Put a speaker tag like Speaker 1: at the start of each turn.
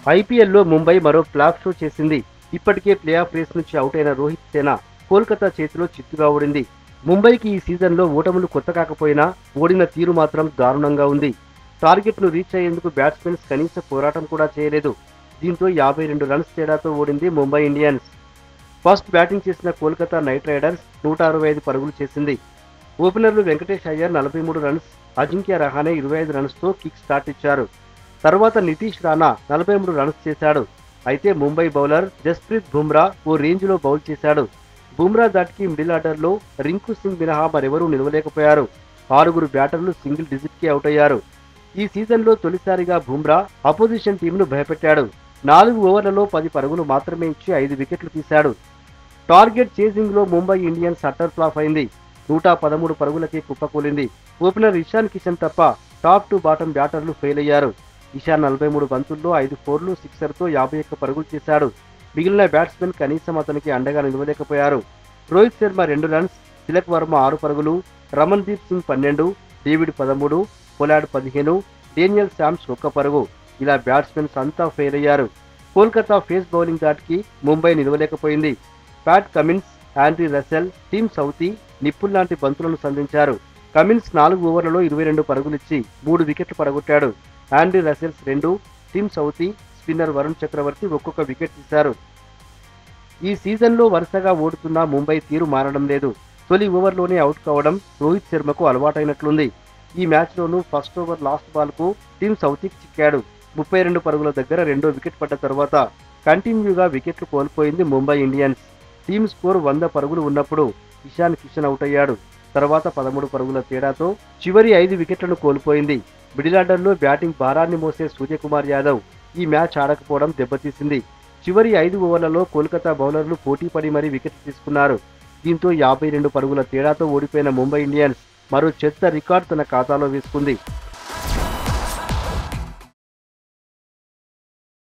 Speaker 1: ఐపీఎల్లో ముంబై మరో flop show చేసింది ఇప్పటికే ప్లే ఆఫ్ రేస్ నుంచి అవుట్ అయిన రోహిత్ సేన కోల్కతా చేతిలో చిత్తుగా ఓడింది ముంబైకి ఈ సీజన్లో ఓటములు కొత్త కాకపోయినా ఓడిన తీరు మాత్రం దారుణంగా ఉంది టార్గెట్ను రీచ్ అయ్యేందుకు బ్యాట్స్మెన్స్ కనీస పోరాటం కూడా చేయలేదు దీంతో యాభై రెండు రన్స్ తేడాతో ఓడింది ముంబై ఇండియన్స్ ఫస్ట్ బ్యాటింగ్ చేసిన కోల్కతా నైట్ రైడర్స్ నూట అరవై ఐదు పరుగులు చేసింది ఓపెనర్లు వెంకటేష్ అయ్యర్ నలభై మూడు రన్స్ అజింక్య రహానే ఇరవై ఐదు రన్స్తో కిక్ స్టార్ట్ ఇచ్చారు తర్వాత నితీష్ రాణా నలభై మూడు రన్స్ చేశాడు అయితే ముంబై బౌలర్ జస్ప్రీత్ బుమ్రా ఓ రేంజ్లో బౌల్ చేశాడు బుమ్రా దాటికి మిడిల్ ఆర్డర్లో రింకు సింగ్ మినహా మరెవరూ నిలవలేకపోయారు ఆరుగురు బ్యాటర్లు సింగిల్ డిజిట్కి అవుట్ అయ్యారు ఈ సీజన్లో తొలిసారిగా బుమ్రా అపోజిషన్ టీంను భయపెట్టాడు నాలుగు ఓవర్లలో పది పరుగులు మాత్రమే ఇచ్చి ఐదు వికెట్లు తీశాడు టార్గెట్ చేసింగ్ లో ముంబై ఇండియన్స్ అట్టర్ ఫ్లాప్ అయింది నూట పదమూడు పరుగులకి కుప్పకూలింది ఓపెనర్ ఇషాన్ కిషన్ తప్ప టాప్ టు బాటం బ్యాటర్లు ఫెయిల్ అయ్యారు ఇషాన్ నలభై మూడు బంతుల్లో ఐదు ఫోర్లు సిక్సర్తో యాభై ఒక్క పరుగులు చేశాడు మిగిలిన బ్యాట్స్మెన్ కనీసం అతనికి అండగా నిలవలేకపోయారు రోహిత్ శర్మ రెండు రన్స్ తిలక్ వర్మ ఆరు పరుగులు రమణ్ దీప్ సింగ్ పన్నెండు డేవిడ్ పదమూడు పొలాడ్ పదిహేను డేనియల్ శామ్స్ ఒక్క పరుగు ఇలా బ్యాట్స్మెన్స్ అంతా ఫెయిల్ అయ్యారు కోల్కతా ఫేస్ బౌలింగ్ దాటికి ముంబై నిలవలేకపోయింది Pat Cummins Andre Russell Tim Southee నిప్పుల్ లాంటి బంతులను సంధించారు కమిన్స్ నాలుగు ఓవర్లలో ఇరవై రెండు పరుగులిచ్చి మూడు వికెట్లు పడగొట్టాడు ఆండ్రీ రసెల్స్ రెండు Tim Southee spinner Varun Chakravarthy ఒక్కొక్క వికెట్ తీశారు ఈ సీజన్లో వరుసగా ఓడుతున్న ముంబై తీరు మారడం లేదు తొలి ఓవర్లోనే అవుట్ కావడం రోహిత్ శర్మకు అలవాటైనట్లుంది ఈ మ్యాచ్లోనూ ఫస్ట్ ఓవర్ లాస్ట్ బాల్కు టీమ్ సౌతీకి చిక్కాడు ముప్పై రెండు పరుగుల దగ్గర రెండో వికెట్ పడ్డ తర్వాత కంటిన్యూగా వికెట్లు కోల్పోయింది ముంబై ఇండియన్స్ టీమ్ స్కోర్ వంద పరుగులు ఉన్నప్పుడు ఇషాన్ కిషన్ అవుట్ అయ్యాడు తర్వాత పదమూడు పరుగుల తేడాతో చివరి ఐదు వికెట్లను కోల్పోయింది మిడిల్ ఆర్డర్లో బ్యాటింగ్ భారాన్ని మోసే సూర్యకుమార్ యాదవ్ ఈ మ్యాచ్ ఆడకపోవడం దెబ్బతీసింది చివరి ఐదు ఓవర్లలో కోల్కతా బౌలర్లు పోటీ పడి మరీ వికెట్లు తీసుకున్నారు దీంతో యాభై రెండు పరుగుల తేడాతో ఓడిపోయిన ముంబై ఇండియన్స్ మరో చెత్త రికార్డ్ తన ఖాతాలో వేసుకుంది